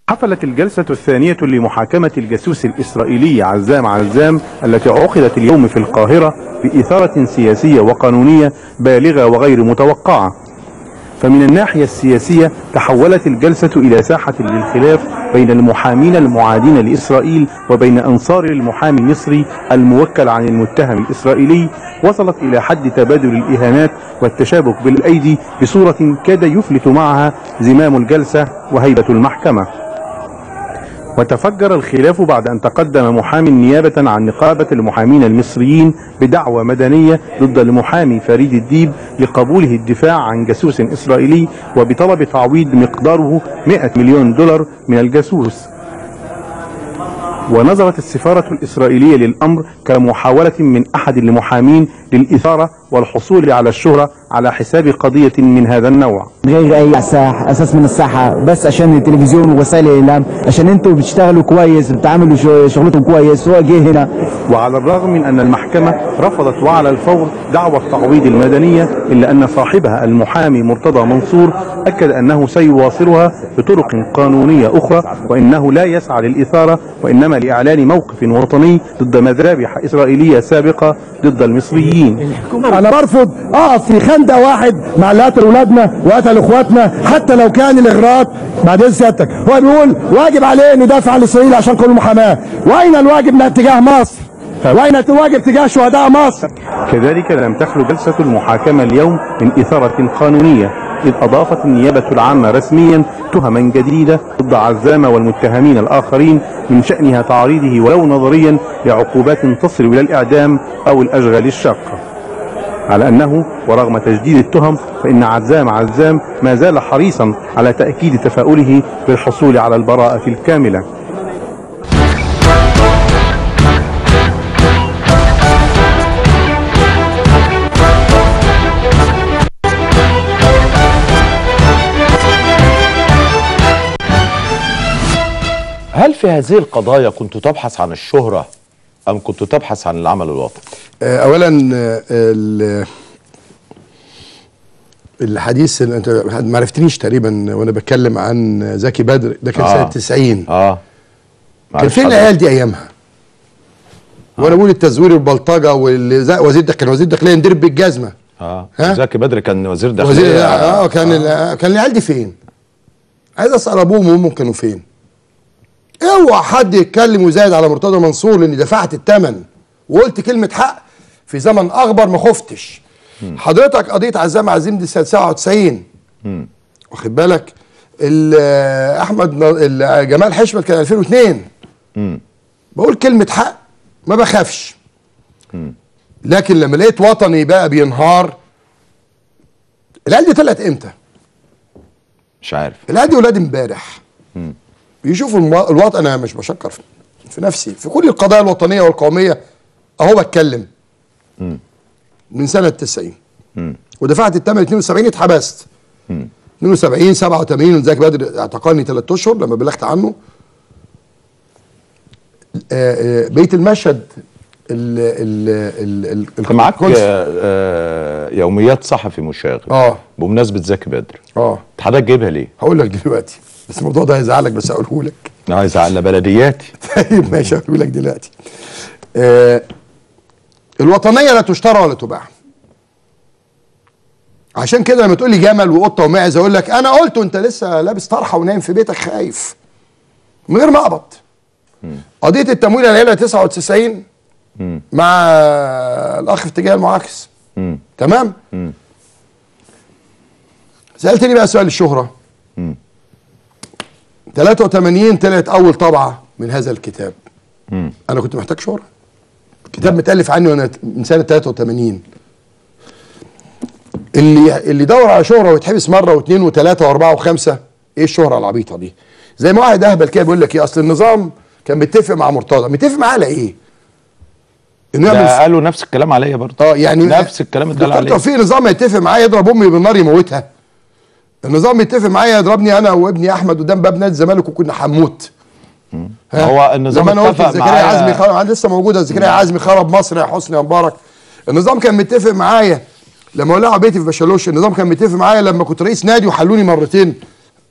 حفلت الجلسة الثانية لمحاكمة الجاسوس الإسرائيلي عزام عزام التي عقدت اليوم في القاهرة بإثارة سياسية وقانونية بالغة وغير متوقعة فمن الناحية السياسية تحولت الجلسة إلى ساحة للخلاف بين المحامين المعادين لإسرائيل وبين أنصار المحامي المصري الموكل عن المتهم الإسرائيلي وصلت إلى حد تبادل الإهانات والتشابك بالأيدي بصورة كاد يفلت معها زمام الجلسة وهيبة المحكمة وتفجر الخلاف بعد أن تقدم محامي نيابة عن نقابة المحامين المصريين بدعوى مدنية ضد المحامي فريد الديب لقبوله الدفاع عن جاسوس إسرائيلي وبطلب تعويض مقداره 100 مليون دولار من الجاسوس ونظرت السفارة الإسرائيلية للأمر كمحاولة من أحد المحامين للإثارة والحصول على الشهرة على حساب قضية من هذا النوع غير اي ساح اساس من الصحه بس عشان التلفزيون ووسائل الاعلام عشان انتوا بتشتغلوا كويس بتعملوا شو- شغلكم كويس هو جه هنا وعلى الرغم من أن المحكمة رفضت وعلى الفور دعوى التعويض المدنية إلا أن صاحبها المحامي مرتضى منصور أكد أنه سيواصلها بطرق قانونية أخرى وإنه لا يسعى للإثارة وإنما لإعلان موقف وطني ضد مذابح إسرائيلية سابقة ضد المصريين انا برفض اقف في خندق واحد مع اللي قتل اولادنا وقتل اخواتنا حتى لو كان الاغراءات بعدين سيادتك هو بيقول واجب عليه انه يدافع عن اسرائيل عشان كل محاماه واين الواجب من اتجاه مصر واين الواجب تجاه شهداء مصر كذلك لم تخلو جلسة المحاكمة اليوم من إثارة قانونية إذ أضافت النيابة العامة رسميا تهما جديدة ضد عزام والمتهمين الآخرين من شأنها تعريضه ولو نظريا لعقوبات تصل إلى الإعدام أو الأشغال الشاقة على أنه ورغم تجديد التهم فإن عزام عزام ما زال حريصا على تأكيد تفاؤله بالحصول على البراءة الكاملة هل في هذه القضايا كنت تبحث عن الشهرة أم كنت تبحث عن العمل الوطني؟ آه، اولا آه، ال- الحديث اللي انت ما عرفتنيش تقريبا وانا بتكلم عن زكي بدر ده كان آه. سنه 90 اه كان فين العيال دي ايامها؟ وانا بقول التزوير والبلطجه واللي زي- وزير ده كان وزير الداخليه يندرب بالجزمه اه ها؟ زكي بدر كان وزير داخلية وزير اه كان ال- كان العيال دي فين؟ عايز اسال ابوهم وامهم كانوا فين؟ اوعى حد يتكلم ويزايد على مرتضى منصور لاني دفعت الثمن وقلت كلمه حق في زمن اخبر ما خفتش حضرتك قضيه عزام عزيم دي سنه 97 واخد بالك ال- احمد ن- ال- جمال حشمت كان 2002 بقول كلمه حق ما بخافش لكن لما لقيت وطني بقى بينهار العيال دي طلعت امتى؟ مش عارف العيال دي ولاد امبارح بيشوفوا المو- الوطن انا مش بشكر في, في نفسي في كل القضايا الوطنيه والقوميه اهو بتكلم من سنه 90 ودفعت الثمن 72 اتحبست 72 87 زكي بدر اعتقلني ثلاث اشهر لما بلغت عنه آه، آه، بيت المشهد ال ال ال ال كان معاك الكونسل. آه، آه، يوميات صحفي مشاغب اه بمناسبة زكي بدر اه حضرتك جايبها ليه؟ هقول لك دلوقتي بس الموضوع ده هيزعلك بس هقوله لك عايز على بلدياتي طيب ماشي هقول لك دلوقتي آه الوطنيه لا تشترى ولا تباع عشان كده لما تقول لي جمل وقطه وماعز اقول لك انا قلت وانت لسه لابس طرحه ونايم في بيتك خايف من غير ما اقبض قضيه التمويل العيله 99 مع الاخ في اتجاه المعاكس تمام سالتني بقى سؤال الشهره 83 طلعت اول طبعه من هذا الكتاب انا كنت محتاج شهره كتاب متالف عني وانا من سنه 83 اللي اللي يدور على شهره ويتحبس مره واثنين وثلاثه واربعه وخمسه ايه الشهره العبيطه دي زي ما واحد اهبل كده بيقول لك ايه اصل النظام كان متفق مع مرتضى متفق معاه على ايه انه ده يعمل قالوا نفس الكلام عليا برضه اه يعني نفس الكلام اتقال دكتور عليا توفيق نظام يتفق معايا يضرب امي بالنار يموتها النظام يتفق معايا يضربني انا وابني احمد قدام باب نادي الزمالك وكنا هنموت ها؟ هو النظام زي ما انا قلت اتفق زكريا معايا- عزمي خرب لسه موجوده زكريا عزمي خرب مصر يا حسني يا مبارك النظام كان متفق معايا لما ولعوا بيتي في بشالوش النظام كان متفق معايا لما كنت رئيس نادي وحلوني مرتين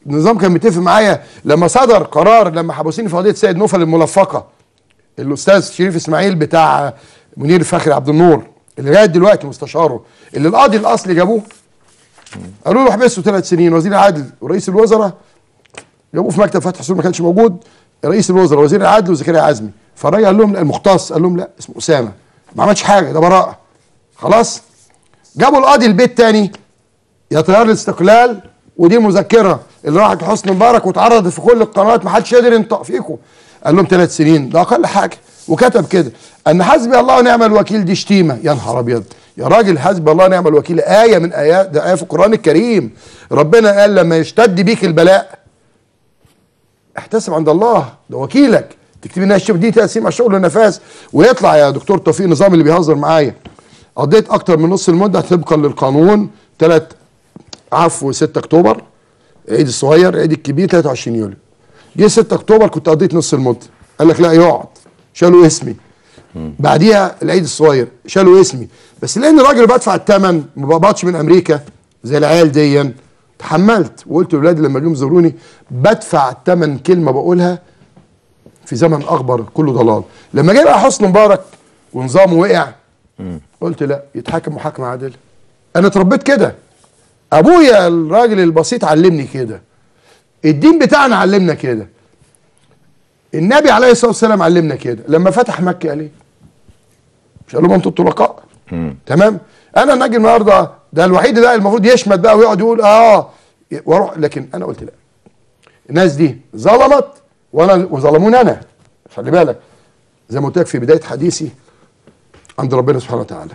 النظام كان متفق معايا لما صدر قرار لما حبسوني في قضيه سيد نوفل الملفقه الاستاذ شريف اسماعيل بتاع منير فخري عبد النور اللي لغايه دلوقتي مستشاره اللي القاضي الاصلي جابوه قالوا له احبسه ثلاث سنين وزير العدل ورئيس الوزراء جابوه في مكتب فتحي حسون ما كانش موجود رئيس الوزراء وزير العدل وزكريا عزمي فالراجل قال لهم لا، المختص قال لهم لا اسمه اسامه ما عملش حاجه ده براءه خلاص جابوا القاضي البيت تاني يا تيار الاستقلال ودي مذكره اللي راحت لحسني مبارك واتعرضت في كل القنوات ما حدش قادر ينطق فيكم قال لهم ثلاث سنين ده اقل حاجه وكتب كده ان حسبي الله ونعم الوكيل دي شتيمه يا نهار ابيض يا راجل حسبي الله ونعم الوكيل ايه من ايات ده ايه في القران الكريم ربنا قال لما يشتد بيك البلاء احتسب عند الله ده وكيلك تكتب انها الشبه دي تقسيم على الشغل والنفاس ويطلع يا دكتور توفيق نظام اللي بيهزر معايا قضيت اكتر من نص المده طبقا للقانون ثلاث عفو 6 اكتوبر العيد الصغير العيد الكبير 23 يوليو جه 6 اكتوبر كنت قضيت نص المده قال لك لا يقعد شالوا اسمي بعديها العيد الصغير شالوا اسمي بس لان الراجل بدفع الثمن ما بقبضش من امريكا زي العيال دي تحملت وقلت لاولادي لما جم زوروني بدفع الثمن كلمه بقولها في زمن اخبر كله ضلال لما جه بقى حسني مبارك ونظامه وقع قلت لا يتحاكم محاكمه عادله انا اتربيت كده ابويا الراجل البسيط علمني كده الدين بتاعنا علمنا كده النبي عليه الصلاه والسلام علمنا كده لما فتح مكه قال ايه مش قال لهم انتوا الطلقاء تمام انا ناجي النهارده ده الوحيد ده المفروض يشمت بقى ويقعد يقول اه واروح لكن انا قلت لا الناس دي ظلمت وانا وظلموني انا خلي بالك زي ما قلت لك في بدايه حديثي عند ربنا سبحانه وتعالى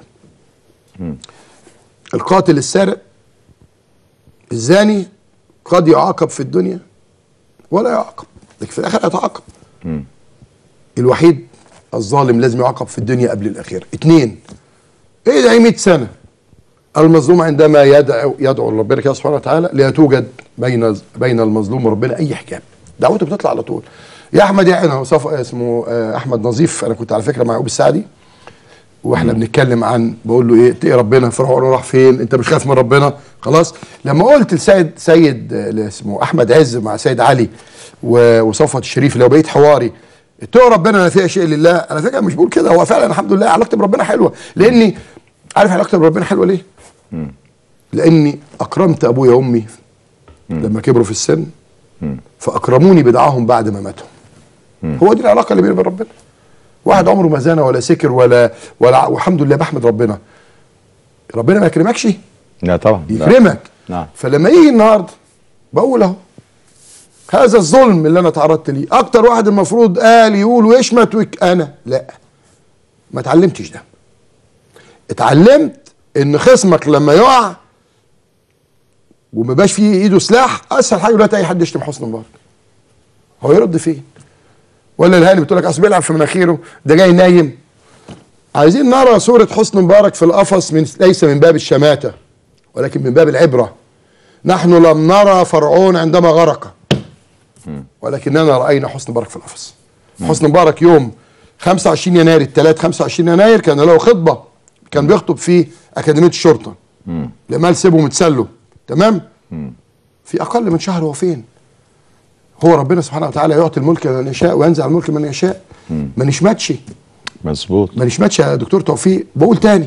القاتل السارق الزاني قد يعاقب في الدنيا ولا يعاقب لكن في الاخر يتعاقب الوحيد الظالم لازم يعاقب في الدنيا قبل الاخره اتنين ايه ده 100 سنه المظلوم عندما يدعو يدعو ربنا كده سبحانه وتعالى لا توجد بين بين المظلوم وربنا اي حجاب دعوته بتطلع على طول يا احمد يا انا صف اسمه آه، احمد نظيف انا كنت على فكره مع يعقوب السعدي واحنا بنتكلم عن بقول له ايه اتقي ربنا فرعون راح فين انت مش خايف من ربنا خلاص لما قلت لسيد سيد آه، اللي اسمه احمد عز مع سيد علي و- وصفوت الشريف لو بقيت حواري اتقوا ربنا لا فيها شيء لله انا فكره مش بقول كده هو فعلا الحمد لله علاقتي بربنا حلوه لاني عارف علاقتي بربنا حلوه ليه؟ لاني اكرمت ابويا وامي لما كبروا في السن فاكرموني بدعاهم بعد ما ماتوا هو دي العلاقه اللي بيني وبين ربنا واحد عمره ما زنى ولا سكر ولا ولا والحمد لله بحمد ربنا ربنا ما يكرمكش لا طبعا لا. يكرمك نعم فلما يجي النهارده بقول اهو هذا الظلم اللي انا تعرضت ليه اكتر واحد المفروض قال يقول ويشمت ويك انا لا ما اتعلمتش ده اتعلمت ان خصمك لما يقع وما بقاش فيه ايده سلاح اسهل حاجه دلوقتي اي حد يشتم حسني مبارك هو يرد فين ولا الهاني بتقول لك اصل بيلعب في مناخيره ده جاي نايم عايزين نرى صوره حسني مبارك في القفص من ليس من باب الشماته ولكن من باب العبره نحن لم نرى فرعون عندما غرق ولكننا راينا حسني مبارك في القفص حسني مبارك يوم 25 يناير الثلاث 25 يناير كان له خطبه كان بيخطب في اكاديميه الشرطه لمال سيبه متسلوا تمام في اقل من شهر هو فين هو ربنا سبحانه وتعالى يعطي الملك من يشاء وينزع الملك من يشاء ما نشمتش مظبوط ما نشمتش يا دكتور توفيق بقول تاني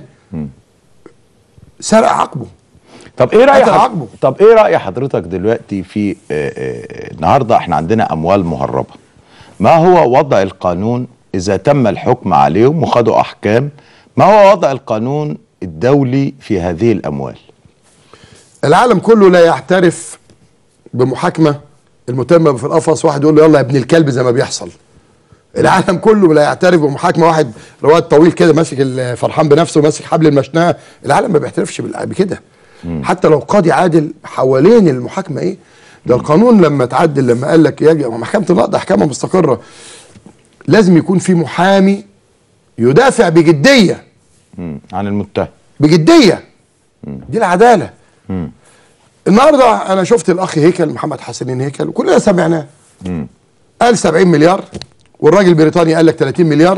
سرق عقبه طب ايه راي قتل حض... عقبه. طب ايه راي حضرتك دلوقتي في آه، آه، النهارده احنا عندنا اموال مهربه ما هو وضع القانون اذا تم الحكم عليهم وخدوا احكام ما هو وضع القانون الدولي في هذه الاموال العالم كله لا يعترف بمحاكمه المتم في القفص واحد يقول له يلا يا ابن الكلب زي ما بيحصل العالم كله لا يعترف بمحاكمه واحد رواد طويل كده ماسك ال- فرحان بنفسه ماسك حبل المشنقه العالم ما بيعترفش بال- بكده حتى لو قاضي عادل حوالين المحاكمه ايه ده القانون لما تعدل لما قال لك يجب محكمه النقض احكامها مستقره لازم يكون في محامي يدافع بجديه مم. عن المتهم بجديه دي العداله النهارده انا شفت الاخ هيكل محمد حسنين هيكل وكلنا سمعناه قال 70 مليار والراجل البريطاني قال لك 30 مليار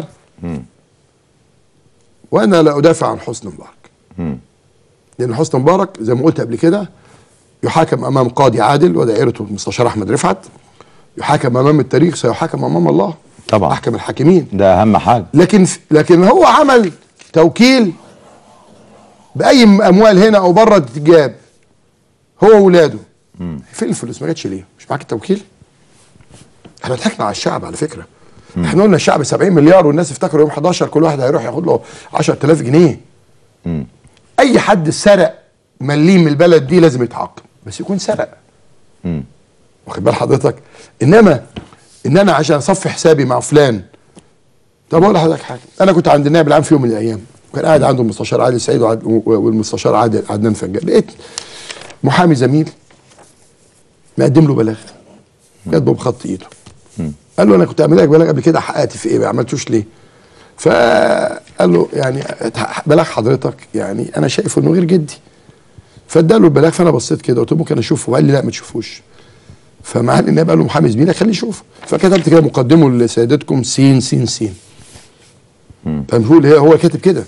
وانا لا ادافع عن حسني مبارك لان حسني مبارك زي ما قلت قبل كده يحاكم امام قاضي عادل ودائرته المستشار احمد رفعت يحاكم امام التاريخ سيحاكم امام الله طبعا. احكم الحاكمين ده اهم حاجه لكن لكن هو عمل توكيل باي اموال هنا او بره تتجاب هو واولاده فين الفلوس ما جاتش ليه مش معاك التوكيل احنا ضحكنا على الشعب على فكره احنا قلنا الشعب 70 مليار والناس افتكروا يوم 11 كل واحد هيروح ياخد له 10000 جنيه اي حد سرق مليم من البلد دي لازم يتعاقب بس يكون سرق واخد بال حضرتك انما ان انا عشان اصفي حسابي مع فلان طب اقول لحضرتك حاجه انا كنت عند النائب العام في يوم من الايام وكان قاعد عنده المستشار عادل سعيد وعد- والمستشار عادل عدنان فنجان لقيت محامي زميل مقدم له بلاغ كاتبه بخط ايده قال له انا كنت اعمل لك بلاغ قبل كده حققت في ايه ما عملتوش ليه فقال له يعني بلاغ حضرتك يعني انا شايفه انه غير جدي فاداله البلاغ فانا بصيت كده قلت له ممكن اشوفه قال لي لا ما تشوفوش فمعالي النائب قال له محامي زميلك خليه يشوفه فكتبت كده مقدمه لسيادتكم سين سين سين فبيقول هي هو كاتب كده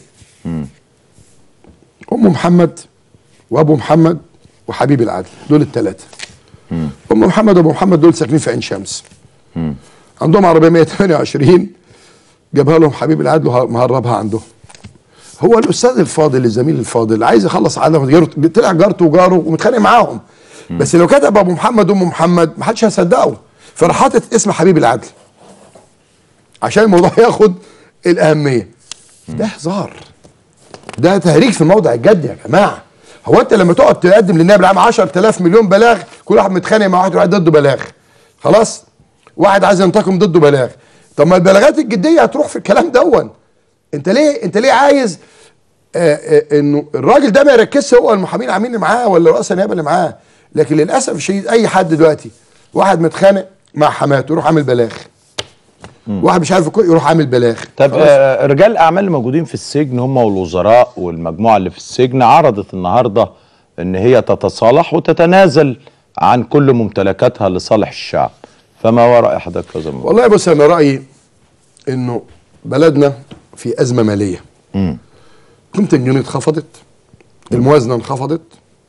ام محمد وابو محمد وحبيب العدل دول الثلاثه ام محمد وابو محمد دول ساكنين في عين شمس عندهم عربيه 128 جابها لهم حبيب العدل ومهربها عندهم هو الاستاذ الفاضل الزميل الفاضل عايز يخلص على جارته طلع جارته وجاره ومتخانق معاهم بس لو كتب ابو محمد وام محمد ما حدش هيصدقه فراح حاطط اسم حبيب العدل عشان الموضوع ياخد الاهميه ده هزار ده تهريج في موضع الجد يا جماعه هو انت لما تقعد تقدم للنائب العام 10000 مليون بلاغ كل واحد متخانق مع واحد واحد ضده بلاغ خلاص واحد عايز ينتقم ضده بلاغ طب ما البلاغات الجديه هتروح في الكلام دون انت ليه انت ليه عايز آه آه انه الراجل ده ما يركزش هو المحامين العامين اللي معاه ولا رؤساء النيابه اللي معاه لكن للاسف الشديد اي حد دلوقتي واحد متخانق مع حماته يروح عامل بلاغ واحد مش عارف يكون- يروح عامل بلاغ طب خلاص؟ آه، رجال الاعمال اللي موجودين في السجن هم والوزراء والمجموعه اللي في السجن عرضت النهارده ان هي تتصالح وتتنازل عن كل ممتلكاتها لصالح الشعب فما هو راي حضرتك في هذا الموضوع والله بص انا رايي انه بلدنا في ازمه ماليه قيمه الجنيه انخفضت الموازنه انخفضت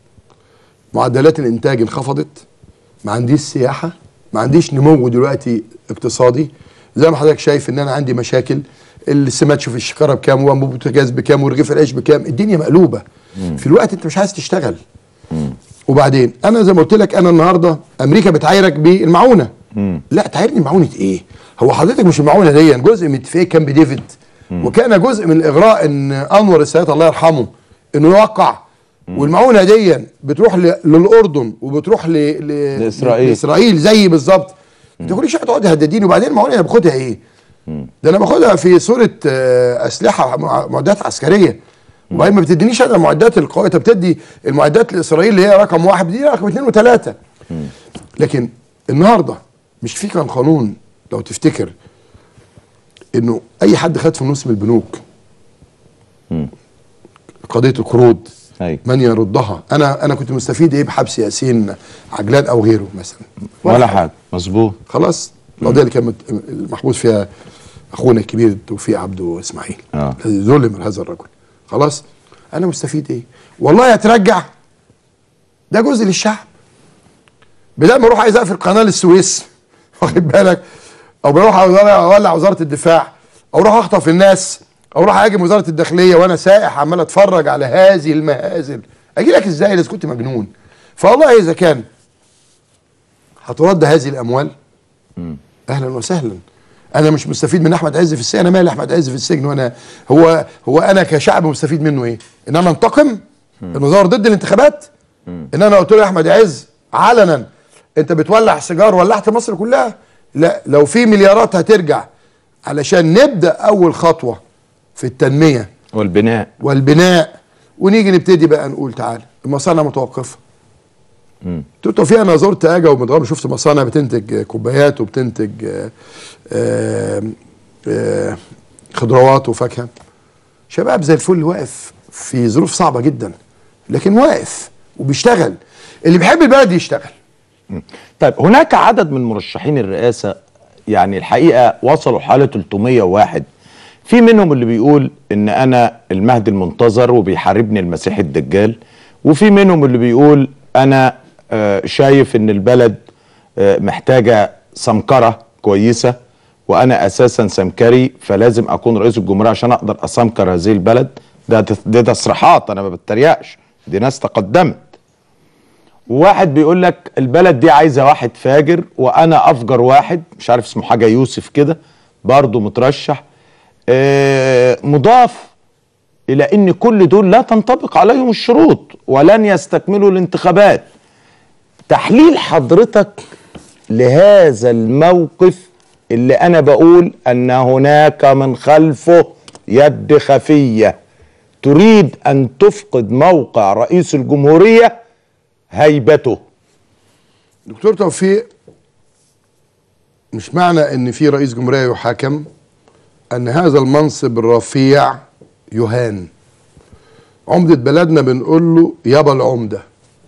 معدلات الانتاج انخفضت ما عنديش سياحه ما عنديش نمو دلوقتي اقتصادي زي ما حضرتك شايف ان انا عندي مشاكل السمات شوف الشكاره بكام وانبوبه البوتاجاز بكام ورغيف العيش بكام الدنيا مقلوبه في الوقت انت مش عايز تشتغل وبعدين انا زي ما قلت لك انا النهارده امريكا بتعايرك بالمعونه لا تعايرني معونه ايه هو حضرتك مش المعونه دي جزء من اتفاقيه كامب ديفيد وكان جزء من الاغراء ان انور السادات الله يرحمه انه يوقع والمعونه دي بتروح ل- للاردن وبتروح ل... ل... لإسرائيل. لاسرائيل زي بالظبط انت كل شويه تقعد تهدديني وبعدين المعونه انا باخدها ايه ده انا باخدها في صوره آه، اسلحه مع- معدات عسكريه وبعدين ما بتدينيش انا معدات القويه انت بتدي المعدات لاسرائيل اللي هي رقم واحد دي رقم اثنين وثلاثه لكن النهارده مش في كان قانون لو تفتكر انه اي حد خد فلوس من البنوك قضيه القروض أيوة. من يردها انا انا كنت مستفيد ايه بحبس ياسين عجلان او غيره مثلا ولا حاجه مظبوط خلاص القضيه اللي كان مت- المحبوس فيها اخونا الكبير توفيق عبده اسماعيل آه. الذي ظلم هذا الرجل خلاص انا مستفيد ايه والله هترجع ده جزء للشعب بدل ما اروح عايز اقفل قناه السويس واخد بالك او بروح اولع وزاره الدفاع او اروح اخطف الناس او اروح اهاجم وزاره الداخليه وانا سائح عمال اتفرج على هذه المهازل اجي لك ازاي اذا كنت مجنون فوالله اذا كان هترد هذه الاموال اهلا وسهلا انا مش مستفيد من احمد عز في السجن انا مالي احمد عز في السجن وانا هو هو انا كشعب مستفيد منه ايه ان انا انتقم انه ظهر ضد الانتخابات ان انا قلت له يا احمد عز علنا انت بتولع سيجار ولعت مصر كلها لا لو في مليارات هترجع علشان نبدا اول خطوه في التنميه والبناء والبناء ونيجي نبتدي بقى نقول تعالى المصانع متوقفه توتو في انا زرت اجا ومدغام شفت مصانع بتنتج كوبايات وبتنتج آه، آه، آه، خضروات وفاكهه شباب زي الفل واقف في ظروف صعبه جدا لكن واقف وبيشتغل اللي بيحب البلد يشتغل طيب هناك عدد من مرشحين الرئاسة يعني الحقيقة وصلوا حوالي 301 في منهم اللي بيقول ان انا المهدي المنتظر وبيحاربني المسيح الدجال وفي منهم اللي بيقول انا آه، شايف ان البلد آه، محتاجه سمكره كويسه وانا اساسا سمكري فلازم اكون رئيس الجمهوريه عشان اقدر اسمكر هذه البلد ده ده تصريحات انا ما بتريقش دي ناس تقدمت وواحد بيقول لك البلد دي عايزه واحد فاجر وانا افجر واحد مش عارف اسمه حاجه يوسف كده برضه مترشح آه، مضاف الى ان كل دول لا تنطبق عليهم الشروط ولن يستكملوا الانتخابات تحليل حضرتك لهذا الموقف اللي انا بقول ان هناك من خلفه يد خفيه تريد ان تفقد موقع رئيس الجمهوريه هيبته دكتور توفيق مش معنى ان في رئيس جمهوريه يحاكم ان هذا المنصب الرفيع يهان عمدة بلدنا بنقول له يابا العمدة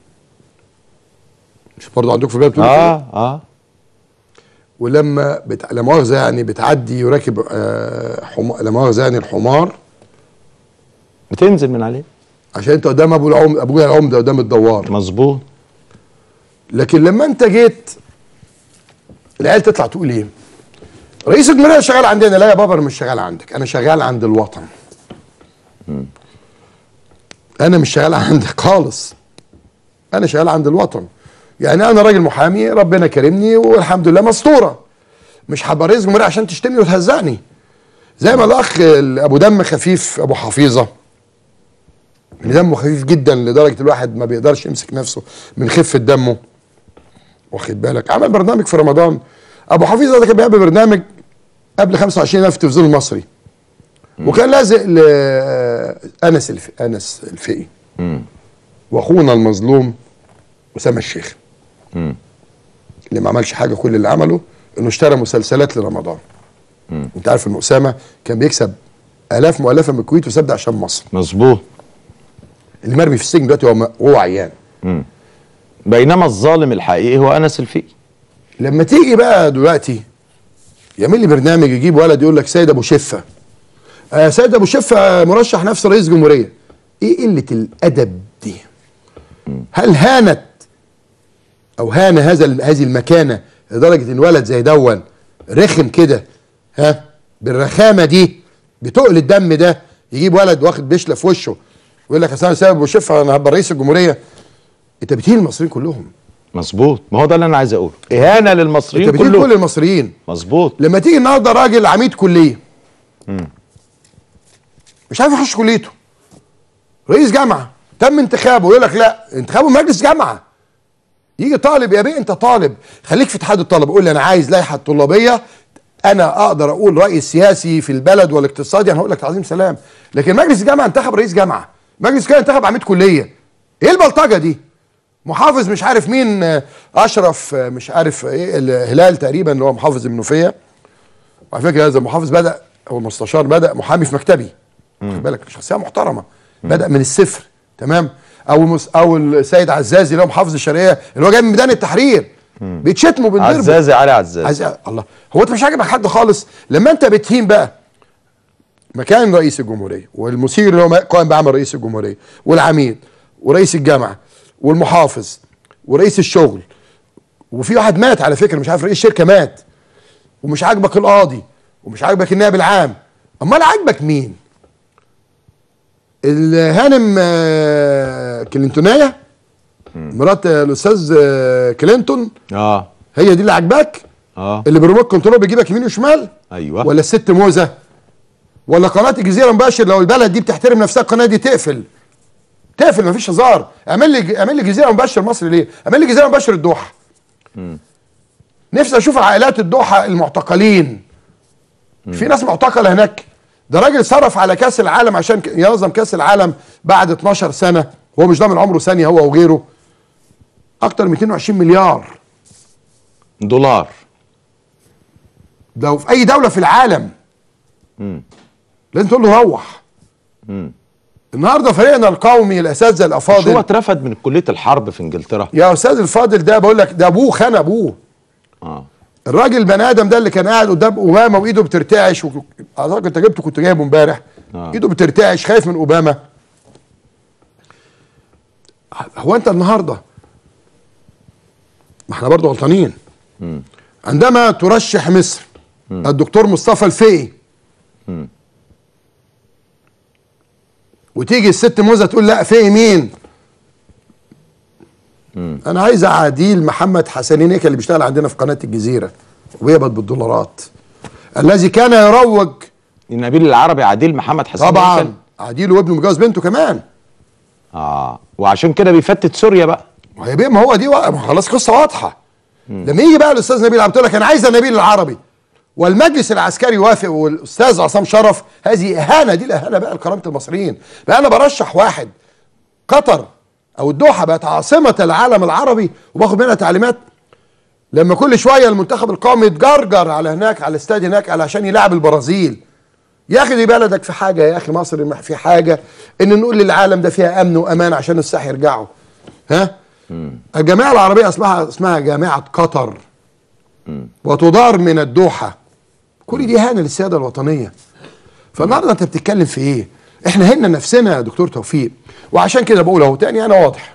مش برضه عندكم في البلد بتقولوا كده؟ اه اه ولما بت... لا مؤاخذة يعني بتعدي يراكب آه حم... لا مؤاخذة يعني الحمار بتنزل من عليه عشان انت قدام ابو العمد ابويا العمده قدام الدوار مظبوط لكن لما انت جيت العيال تطلع تقول ايه؟ رئيس الجمهوريه شغال عندنا لا يا بابا انا مش شغال عندك انا شغال عند الوطن انا مش شغال عندك خالص انا شغال عند الوطن يعني انا راجل محامي ربنا كرمني والحمد لله مستوره مش هبقى رئيس جمهوريه عشان تشتمني وتهزقني زي ما الاخ ابو دم خفيف ابو حفيظه اللي دمه خفيف جدا لدرجه الواحد ما بيقدرش يمسك نفسه من خفه دمه واخد بالك عمل برنامج في رمضان ابو حفيظه ده كان بيعمل برنامج قبل 25 في التلفزيون المصري وكان لازق لانس الف... انس الفقي واخونا المظلوم اسامه الشيخ اللي ما عملش حاجه كل اللي عمله انه اشترى مسلسلات لرمضان انت عارف ان اسامه كان بيكسب الاف مؤلفه من الكويت وساب ده عشان مصر مظبوط اللي مرمي في السجن دلوقتي هو هو عيان بينما الظالم الحقيقي هو انس الفقي لما تيجي بقى دلوقتي يعمل لي برنامج يجيب ولد يقول لك سيد ابو شفه آه سيد ابو شفه مرشح نفسه رئيس جمهوريه ايه قله الادب دي هل هانت او هان هذا ال- هذه المكانه لدرجه ان ولد زي دون رخم كده ها بالرخامه دي بتقل الدم ده يجيب ولد واخد بشله في وشه ويقول لك اصل انا سيد ابو شفه انا هبقى رئيس الجمهوريه انت بتهين المصريين كلهم مظبوط ما هو ده اللي انا عايز اقوله اهانه للمصريين انت بتهين كل كلهم المصريين مظبوط لما تيجي النهارده راجل عميد كليه مش عارف يخش كليته رئيس جامعه تم انتخابه يقول لك لا انتخابه مجلس جامعه يجي طالب يا بيه انت طالب خليك في اتحاد الطلبه قول لي انا عايز لائحه طلابيه انا اقدر اقول رايي السياسي في البلد والاقتصادي انا هقول لك تعظيم سلام لكن مجلس الجامعه انتخب رئيس جامعه مجلس الجامعه انتخب عميد كليه ايه البلطجه دي محافظ مش عارف مين آه، اشرف آه، مش عارف ايه الهلال تقريبا اللي هو محافظ المنوفيه وعلى فكره هذا المحافظ بدا او المستشار بدا محامي في مكتبي خد بالك شخصيه محترمه بدا من الصفر تمام او المس او السيد عزازي اللي هو محافظ الشرقيه اللي هو جاي من ميدان التحرير بيتشتموا بيتضربوا عزازي علي عزازي عايز الله هو انت مش عاجبك حد خالص لما انت بتهين بقى مكان رئيس الجمهوريه والمسير اللي هو قائم بعمل رئيس الجمهوريه والعميد ورئيس الجامعه والمحافظ ورئيس الشغل وفي واحد مات على فكره مش عارف رئيس شركه مات ومش عاجبك القاضي ومش عاجبك النائب العام امال عاجبك مين الهانم آه، كلينتونيه مرات آه، الاستاذ آه، كلينتون اه هي دي اللي عاجباك اه اللي بالريموت كنترول بيجيبك يمين وشمال ايوه ولا الست موزه ولا قناه الجزيره مباشر لو البلد دي بتحترم نفسها القناه دي تقفل تقفل مفيش هزار اعمل لي اعمل لي جزيره مباشر مصر ليه اعمل لي جزيره مباشر الدوحه نفسي اشوف عائلات الدوحه المعتقلين في ناس معتقله هناك ده راجل صرف على كاس العالم عشان ك- ينظم كاس العالم بعد 12 سنه هو مش ضامن عمره ثانيه هو وغيره اكتر من 220 مليار دولار ده في اي دوله في العالم لازم تقول له روح النهارده فريقنا القومي الاساتذه مش هو الافاضل اترفد من كليه الحرب في انجلترا يا استاذ الفاضل ده بقول لك ده ابوه خان ابوه اه الراجل البني ادم ده اللي كان قاعد قدام اوباما وايده بترتعش و... اعتقد انت جبته كنت جايبه امبارح آه. ايده بترتعش خايف من اوباما هو انت النهارده ما احنا برضه غلطانين عندما ترشح مصر الدكتور مصطفى الفقي وتيجي الست موزه تقول لا فقي مين انا عايز عديل محمد حسنينيكا اللي بيشتغل عندنا في قناه الجزيره وبيقبض بالدولارات الذي كان يروج نبيل العربي عديل محمد حسين هيكل. طبعا عديل وابنه متجوز بنته كمان اه وعشان كده بيفتت سوريا بقى وهي بيه ما هو دي وا- ما خلاص قصه واضحه لما يجي بقى الاستاذ نبيل عبد لك انا عايز نبيل العربي والمجلس العسكري يوافق والاستاذ عصام شرف هذه اهانه دي الاهانه بقى لكرامه المصريين بقى انا برشح واحد قطر او الدوحه بقت عاصمه العالم العربي وباخد منها تعليمات لما كل شويه المنتخب القومي يتجرجر على هناك على الاستاد هناك علشان يلعب البرازيل يا اخي دي بلدك في حاجه يا اخي مصر في حاجه ان نقول للعالم ده فيها امن وامان عشان الساح يرجعوا ها الجامعه العربيه اسمها اسمها جامعه قطر وتدار من الدوحه كل دي اهانه للسياده الوطنيه فالنهارده انت بتتكلم في ايه احنا هنا نفسنا يا دكتور توفيق وعشان كده بقول اهو تاني انا واضح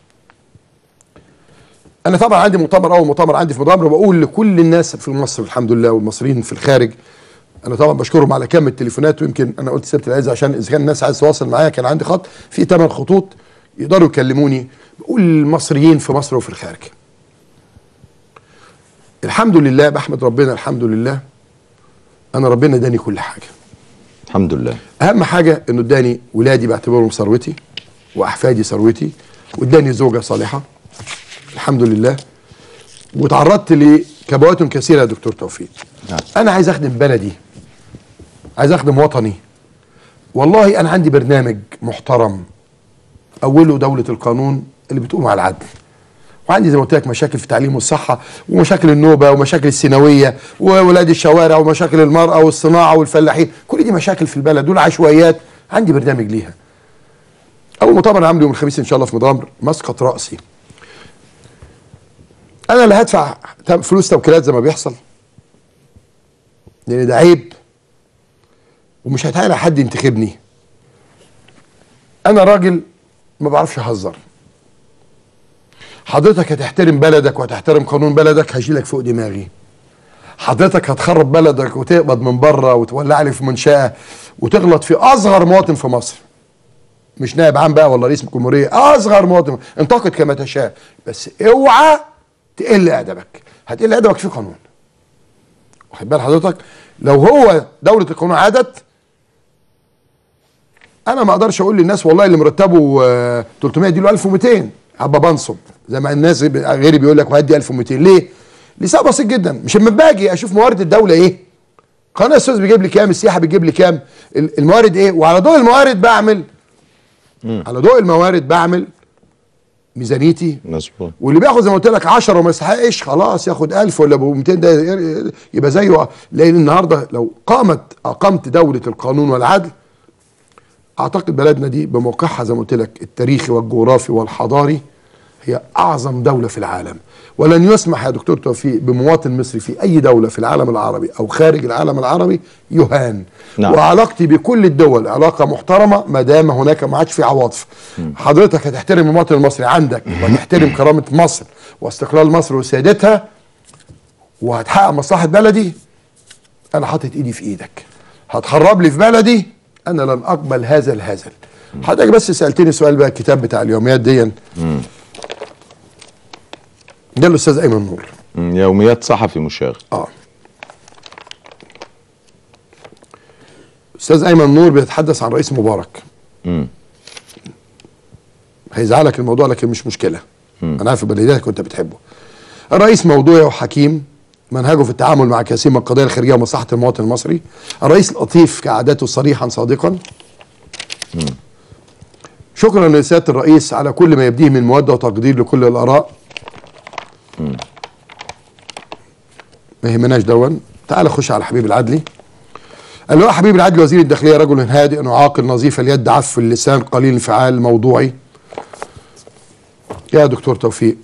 انا طبعا عندي مؤتمر اول مؤتمر عندي في مؤتمر بقول لكل الناس في مصر الحمد لله والمصريين في الخارج انا طبعا بشكرهم على كم التليفونات ويمكن انا قلت سبت العز عشان اذا كان الناس عايز تواصل معايا كان عندي خط في ثمان خطوط يقدروا يكلموني بقول للمصريين في مصر وفي الخارج الحمد لله بحمد ربنا الحمد لله انا ربنا اداني كل حاجه الحمد لله اهم حاجه انه اداني ولادي بعتبرهم ثروتي واحفادي ثروتي واداني زوجه صالحه الحمد لله وتعرضت لكبوات كثيره يا دكتور توفيق نعم. انا عايز اخدم بلدي عايز اخدم وطني والله انا عندي برنامج محترم اوله دوله القانون اللي بتقوم على العدل وعندي زي ما قلت لك مشاكل في التعليم والصحه ومشاكل النوبه ومشاكل السينويه وولاد الشوارع ومشاكل المراه والصناعه والفلاحين كل دي مشاكل في البلد دول عشوائيات عندي برنامج ليها اول مؤتمر عامله يوم الخميس ان شاء الله في مدمر مسقط راسي انا لا هدفع تم- فلوس توكيلات زي ما بيحصل لان ده عيب ومش هتعالى حد ينتخبني انا راجل ما بعرفش اهزر حضرتك هتحترم بلدك وهتحترم قانون بلدك هشيلك فوق دماغي حضرتك هتخرب بلدك وتقبض من بره وتولع لي في منشأة وتغلط في اصغر مواطن في مصر مش نائب عام بقى ولا رئيس الجمهوريه اصغر مواطن انتقد كما تشاء بس اوعى تقل ادبك هتقل ادبك في قانون واخد بال حضرتك لو هو دوله القانون عادت انا ما اقدرش اقول للناس والله اللي مرتبه آه، 300 اديله 1200 هبقى بنصب زي ما الناس غيري بيقول لك وهدي 1200 ليه؟ لسبب بسيط جدا مش لما باجي اشوف موارد الدوله ايه قناه السويس بيجيب لي كام السياحه بيجيب لي كام ال- الموارد ايه وعلى ضوء الموارد بعمل على ضوء الموارد بعمل ميزانيتي مظبوط واللي بياخد زي ما قلت لك 10 وما يستحقش خلاص ياخد 1000 ولا ب 200 ده يبقى زيه لان النهارده لو قامت اقامت دوله القانون والعدل اعتقد بلدنا دي بموقعها زي ما قلت لك التاريخي والجغرافي والحضاري هي اعظم دوله في العالم ولن يسمح يا دكتور توفيق بمواطن مصري في اي دوله في العالم العربي او خارج العالم العربي يهان نعم. وعلاقتي بكل الدول علاقه محترمه ما دام هناك ما عادش في عواطف حضرتك هتحترم المواطن المصري عندك وتحترم كرامه مصر واستقلال مصر وسيادتها وهتحقق مصلحه بلدي انا حاطط ايدي في ايدك هتخرب لي في بلدي انا لن اقبل هذا الهزل حضرتك بس سالتني سؤال بقى الكتاب بتاع اليوميات دي ده الاستاذ ايمن نور مم، يوميات صحفي مشاغب اه استاذ ايمن نور بيتحدث عن رئيس مبارك مم. هيزعلك الموضوع لكن مش مشكله انا عارف بديهياتك كنت بتحبه الرئيس موضوعي وحكيم منهجه في التعامل مع كثير من القضايا الخارجيه ومصلحه المواطن المصري الرئيس لطيف كعادته صريحا صادقا شكرا لسياده الرئيس على كل ما يبديه من موده وتقدير لكل الاراء ما يهمناش دون تعال خش على حبيب العدلي قال له حبيب العدلي وزير الداخليه رجل هادئ وعاقل نظيف اليد عف اللسان قليل الانفعال موضوعي يا دكتور توفيق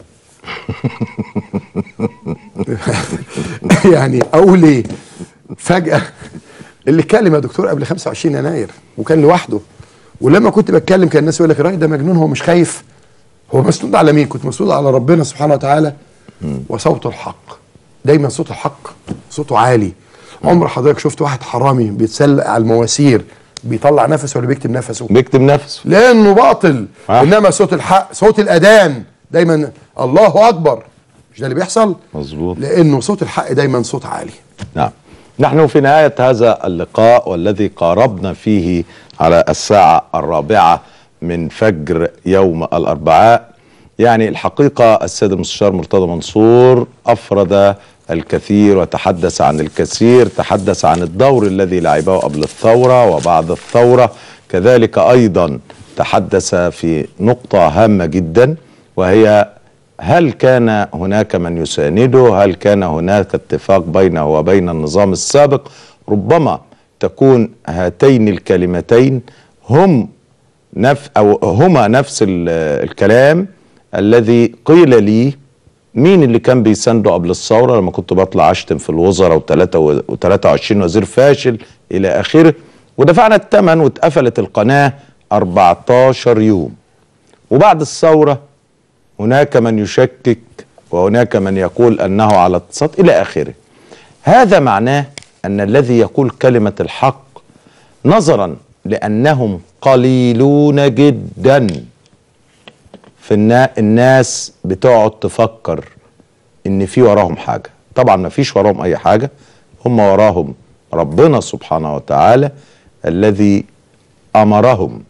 يعني اقول ايه فجاه اللي اتكلم يا دكتور قبل 25 يناير وكان لوحده ولما كنت بتكلم كان الناس يقول لك الراجل ده مجنون هو مش خايف هو مسنود على مين كنت مسنود على ربنا سبحانه وتعالى وصوت الحق دايما صوت الحق صوته عالي عمر حضرتك شفت واحد حرامي بيتسلق على المواسير بيطلع نفسه ولا بيكتم نفسه بيكتب نفسه لانه باطل آه. انما صوت الحق صوت الاذان دايما الله اكبر مش ده اللي بيحصل مظبوط لانه صوت الحق دايما صوت عالي نعم نحن في نهاية هذا اللقاء والذي قاربنا فيه على الساعة الرابعة من فجر يوم الأربعاء يعني الحقيقة السيد المستشار مرتضى منصور أفرد الكثير وتحدث عن الكثير تحدث عن الدور الذي لعبه قبل الثورة وبعد الثورة كذلك أيضا تحدث في نقطة هامة جدا وهي هل كان هناك من يسانده هل كان هناك اتفاق بينه وبين النظام السابق ربما تكون هاتين الكلمتين هم نف أو هما نفس ال- الكلام الذي قيل لي مين اللي كان بيسانده قبل الثورة لما كنت بطلع أشتم في الوزراء و23 وزير فاشل إلى آخره ودفعنا الثمن واتقفلت القناة 14 يوم وبعد الثورة هناك من يشكك وهناك من يقول انه على اتصال الى اخره. هذا معناه ان الذي يقول كلمه الحق نظرا لانهم قليلون جدا في النا الناس بتقعد تفكر ان في وراهم حاجه، طبعا ما فيش وراهم اي حاجه هم وراهم ربنا سبحانه وتعالى الذي امرهم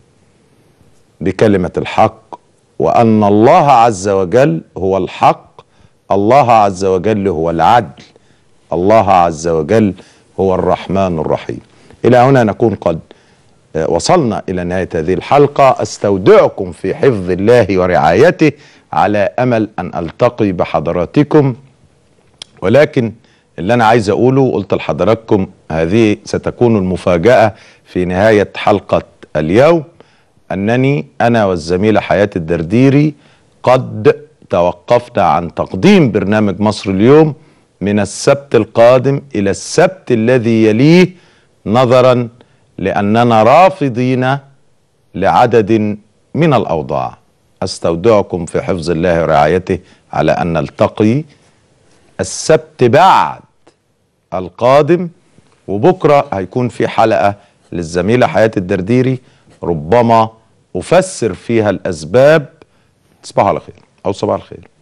بكلمة الحق وأن الله عز وجل هو الحق الله عز وجل هو العدل الله عز وجل هو الرحمن الرحيم إلى هنا نكون قد آه، وصلنا إلى نهاية هذه الحلقة أستودعكم في حفظ الله ورعايته على أمل أن ألتقي بحضراتكم ولكن اللي انا عايز اقوله قلت لحضراتكم هذه ستكون المفاجاه في نهايه حلقه اليوم انني انا والزميله حياه الدرديري قد توقفنا عن تقديم برنامج مصر اليوم من السبت القادم الى السبت الذي يليه نظرا لاننا رافضين لعدد من الاوضاع استودعكم في حفظ الله ورعايته على ان نلتقي السبت بعد القادم وبكره هيكون في حلقه للزميله حياه الدرديري ربما افسر فيها الاسباب تصبحوا على خير او صباح الخير